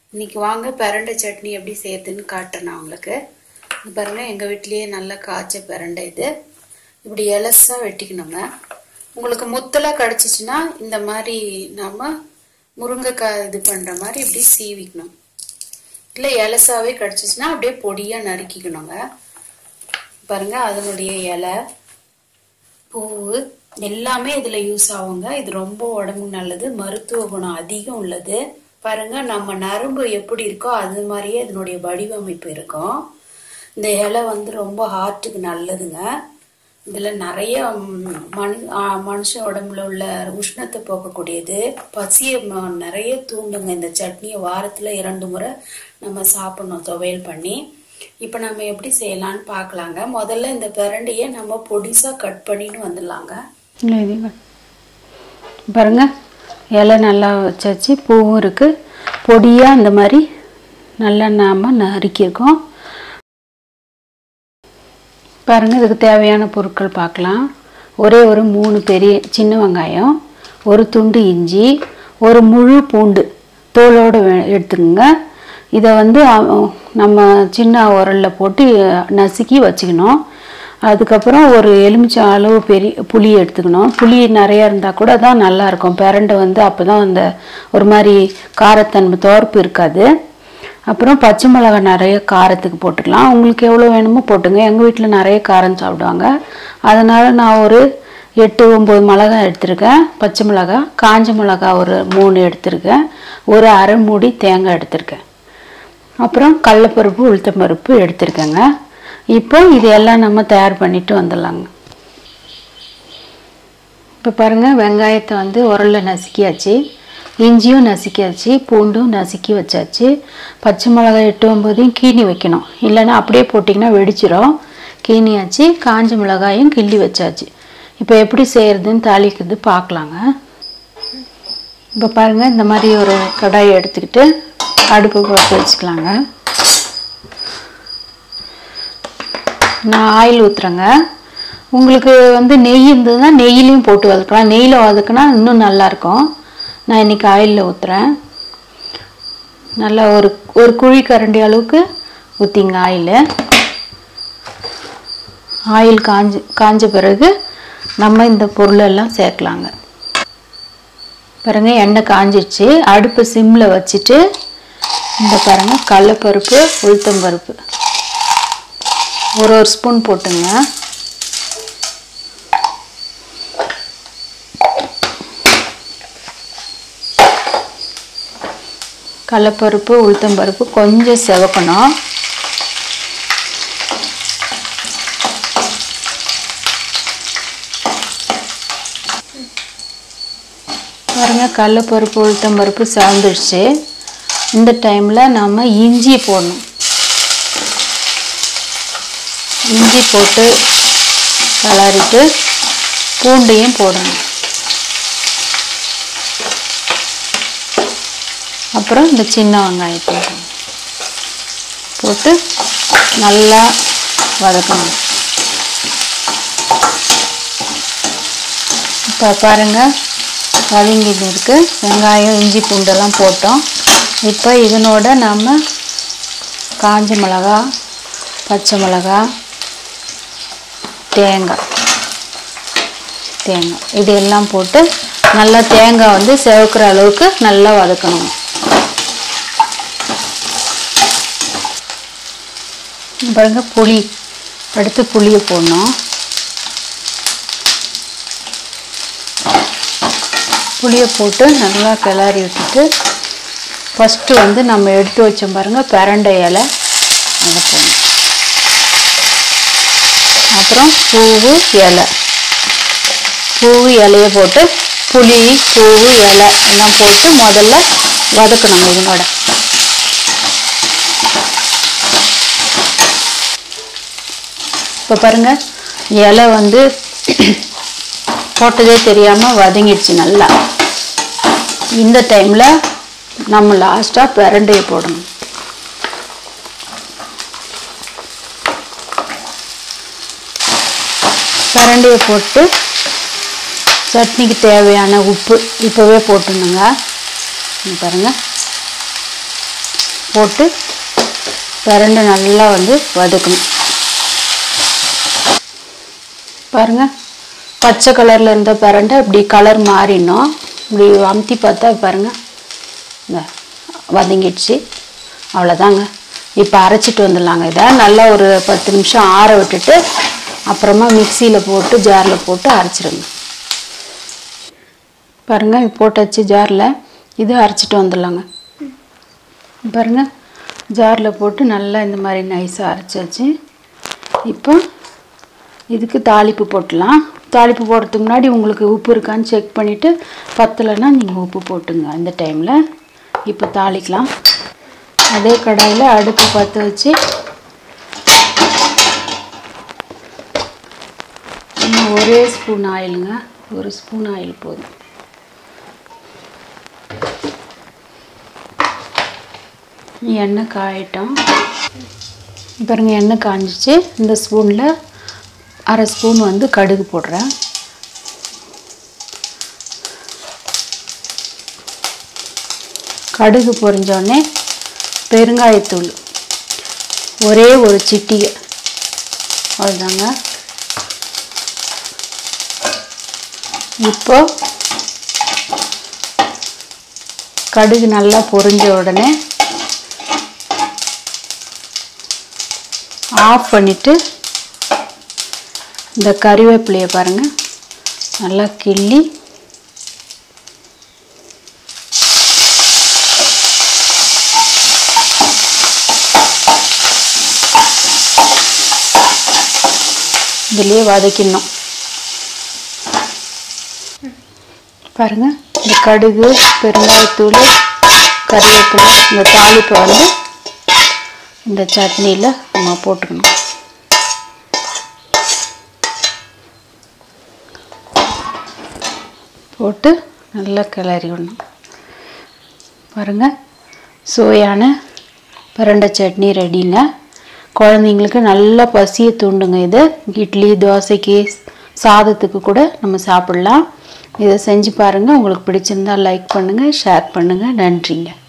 இன்னைக்கு வாங்க பிரண்டை சட்னி எப்படி செய்யறதுன்னு காட்டுறேன் நான் உங்களுக்கு இது பாருங்க எங்கள் வீட்லேயே நல்ல காய்ச்ச பிரண்டை இது இப்படி எலசாக வெட்டிக்கணுங்க உங்களுக்கு முத்தலாக கிடச்சிச்சின்னா இந்த மாதிரி நம்ம முருங்கைக்காய் இது பண்ணுற மாதிரி இப்படி சீவிக்கணும் இல்லை எலசாவே கிடச்சிச்சின்னா அப்படியே பொடியாக நறுக்கிக்கணுங்க பாருங்க அதனுடைய இலை பூவு எல்லாமே இதில் யூஸ் ஆகுங்க இது ரொம்ப உடம்புக்கு நல்லது மருத்துவ குணம் அதிகம் உள்ளது பாருங்க நம்ம நரம்பு எப்படி இருக்கோ அது மாதிரியே இதனுடைய வடிவமைப்பு இருக்கும் இந்த இலை வந்து ரொம்ப ஹார்ட்டுக்கு நல்லதுங்க இதில் நிறைய ம், மனு ஆ, மனுஷ உடம்புல உள்ள உஷ்ணத்தை போக்கக்கூடியது பசியை ம- நிறைய தூண்டுங்க இந்த சட்னியை வாரத்தில் இரண்டு முறை நம்ம சாப்பிடணும் துவையல் பண்ணி இப்போ நம்ம எப்படி செய்யலாம்னு பார்க்கலாங்க முதல்ல இந்த பிரண்டையை நம்ம பொடிசாக கட் பண்ணின்னு வந்துடலாங்க இல்லை இது பாருங்க இலை நல்லா வச்சாச்சு பூவும் இருக்குது பொடியாக இந்த மாதிரி நல்லா நாம் நறுக்கியிருக்கோம் பாருங்க இதுக்கு தேவையான பொருட்கள் பார்க்கலாம் ஒரே ஒரு மூணு பெரிய சின்ன வெங்காயம் ஒரு துண்டு இஞ்சி ஒரு முழு பூண்டு தோலோடு வே- எடுத்துக்கோங்க இதை வந்து அ- நம்ம சின்ன உரலில் போட்டு நசுக்கி வச்சுக்கணும் அதுக்கப்புறம் ஒரு எலுமிச்சம் அளவு பெரிய புளி எடுத்துக்கணும் புளி நிறையா இருந்தால் கூட தான் நல்லாயிருக்கும் பிரண்டை வந்து அப்போ தான் அந்த ஒரு மாதிரி காரத்தன்மை துவர்ப்பு இருக்காது அப்புறம் பச்சை மிளகாய் நிறைய காரத்துக்கு போட்டுக்கலாம் உங்களுக்கு எவ்வளோ வேணுமோ போட்டுங்க எங்கள் வீட்டில் நிறைய காரம் சாப்பிடுவாங்க அதனால் நான் ஒரு எட்டு ஒம்பது மிளகாய் எடுத்திருக்கேன் பச்சை மிளகாய் காஞ்ச மிளகாய் ஒரு மூணு எடுத்திருக்கேன் ஒரு அரை மூடி தேங்காய் எடுத்திருக்கேன் அப்புறம் கடலப்பருப்பு உளுத்தம்பருப்பு எடுத்திருக்கேங்க இப்போ இது எல்லாம் நம்ம தயார் பண்ணிட்டு வந்துடலாங்க இப்போ பாருங்கள் வெங்காயத்தை வந்து உரலில் நசுக்கியாச்சு இஞ்சியும் நசுக்கியாச்சு பூண்டும் நசுக்கி வச்சாச்சு பச்சை மிளகாய் எட்டு ஒம்போதையும் கீனி வைக்கணும் இல்லைன்னா அப்படியே போட்டிங்கன்னா வெடிச்சிரும் கீனியாச்சு காஞ்ச மிளகாயும் கிள்ளி வச்சாச்சு இப்போ எப்படி செய்கிறதுன்னு தாளிக்கிறது பார்க்கலாங்க இப்போ பாருங்கள் இந்த மாதிரி ஒரு கடாயை எடுத்துக்கிட்டு அடுப்பு போட்டு வச்சுக்கலாங்க நான் ஆயில் ஊற்றுறேங்க உங்களுக்கு வந்து நெய் இருந்ததுன்னா நெய்யிலையும் போட்டு வதக்கலாம் நெய்யில் வதக்குனா இன்னும் நல்லாயிருக்கும் நான் இன்றைக்கி ஆயிலில் ஊற்றுறேன் நல்லா ஒரு ஒரு குழி கரண்டி அளவுக்கு ஊற்றிங்க ஆயில் ஆயில் காஞ்சு காஞ்ச பிறகு நம்ம இந்த பொருளெல்லாம் சேர்க்கலாங்க பாருங்க எண்ணெய் காஞ்சிடுச்சு அடுப்பு சிம்மில் வச்சுட்டு இந்த பாருங்க கடலப்பருப்பு உளுத்தம்பருப்பு ஒரு ஒரு ஸ்பூன் போட்டுங்க கடலப்பருப்பு உளுத்தம்பருப்பு கொஞ்சம் செவக்கணும் பாருங்க கடலப்பருப்பு உளுத்தம்பருப்பு செவந்துடுச்சு இந்த டைமில் நம்ம இஞ்சி போடணும் இஞ்சி போட்டு கிளறிட்டு பூண்டையும் போடணும் அப்புறம் இந்த சின்ன வெங்காயத்தை போடணும். போட்டு நல்லா வதக்கணும் இப்போ பாருங்கள் வதங்கிட்டு இருக்கு வெங்காயம் இஞ்சி பூண்டெல்லாம் போட்டோம் இப்போ இதனோட நம்ம காஞ்ச மிளகா பச்சை மிளகா தேங்காய் தேங்காய் இது எல்லாம் போட்டு நல்லா தேங்காய் வந்து செவக்கிற அளவுக்கு நல்லா வதக்கணும் பாருங்க புளி அடுத்து புளியை போடணும் புளியை போட்டு நல்லா கிளறி விட்டுட்டு ஃபஸ்ட்டு வந்து நம்ம எடுத்து வச்சோம் பாருங்க பிரண்டை இலை அதை போடணும் அப்புறம் பூவு இலை பூவு இலையை போட்டு புளி பூவு இலை எல்லாம் போட்டு முதல்ல வதக்கணும் இதனோட இப்போ பாருங்க இலை வந்து போட்டதே தெரியாமல் வதங்கிடுச்சு நல்லா இந்த டைமில் நம்ம லாஸ்ட்டாக பிரண்டையை போடணும் பிரண்டையை போட்டு சட்னிக்கு தேவையான உப்பு இப்போவே போட்டுணுங்க இங்க பாருங்க போட்டு பிரண்டை நல்லா வந்து வதக்கணும் பாருங்க பச்சை கலரில் இருந்த பிரண்டை இப்படி கலர் மாறினோம் இப்படி அமுத்தி பார்த்தா பாருங்க இந்த வதங்கிடுச்சு அவ்வளோதாங்க இப்போ அரைச்சிட்டு வந்துடலாங்க இதை நல்லா ஒரு பத்து நிமிஷம் ஆற விட்டுட்டு அப்புறமா மிக்சியில் போட்டு ஜாரில் போட்டு அரைச்சிருங்க பாருங்கள் இது போட்டாச்சு ஜாரில் இது அரைச்சிட்டு வந்துடலாங்க பாருங்க ஜாரில் போட்டு நல்லா இந்த மாதிரி நைஸாக அரைச்சாச்சு இப்போ இதுக்கு தாளிப்பு போட்டுடலாம் தாளிப்பு போடுறதுக்கு முன்னாடி உங்களுக்கு உப்பு இருக்கான்னு செக் பண்ணிவிட்டு பத்தலைன்னா நீங்கள் உப்பு போட்டுங்க இந்த டைமில் இப்போ தாளிக்கலாம் அதே கடாயில் அடுப்பு பற்ற வச்சு இன்னும் ஒரே ஸ்பூன் ஆயிலுங்க ஒரு ஸ்பூன் ஆயில் போதும் எண்ணெய் காயட்டும் பாருங்க எண்ணெய் காஞ்சிச்சு இந்த ஸ்பூனில் அரை ஸ்பூன் வந்து கடுகு போடுறேன் கடுகு பொரிஞ்சோடனே பெருங்காயத்தூள் ஒரே ஒரு சிட்டிகை அவ்வளோதாங்க இப்போ கடுகு நல்லா பொரிஞ்ச உடனே ஆஃப் பண்ணிவிட்டு இந்த கறிவேப்பிலையை பாருங்கள் நல்லா கிள்ளி இதுலேயே வதக்கிடணும் பாருங்கள் இந்த கடுகு பெருங்காயத்தூள் கறிவேப்பிலை இந்த தாளிப்பை வந்து இந்த சட்னியில் நம்ம போட்டுக்கணும் போட்டு நல்லா கிளறி விடணும் பாருங்கள் சுவையான பிரண்டை சட்னி ரெடிங்க குழந்தைங்களுக்கு நல்லா பசியை தூண்டுங்க இது இட்லி தோசைக்கு சாதத்துக்கு கூட நம்ம சாப்பிட்லாம் இதை செஞ்சு பாருங்கள் உங்களுக்கு பிடிச்சிருந்தா லைக் பண்ணுங்கள் ஷேர் பண்ணுங்கள் நன்றிங்க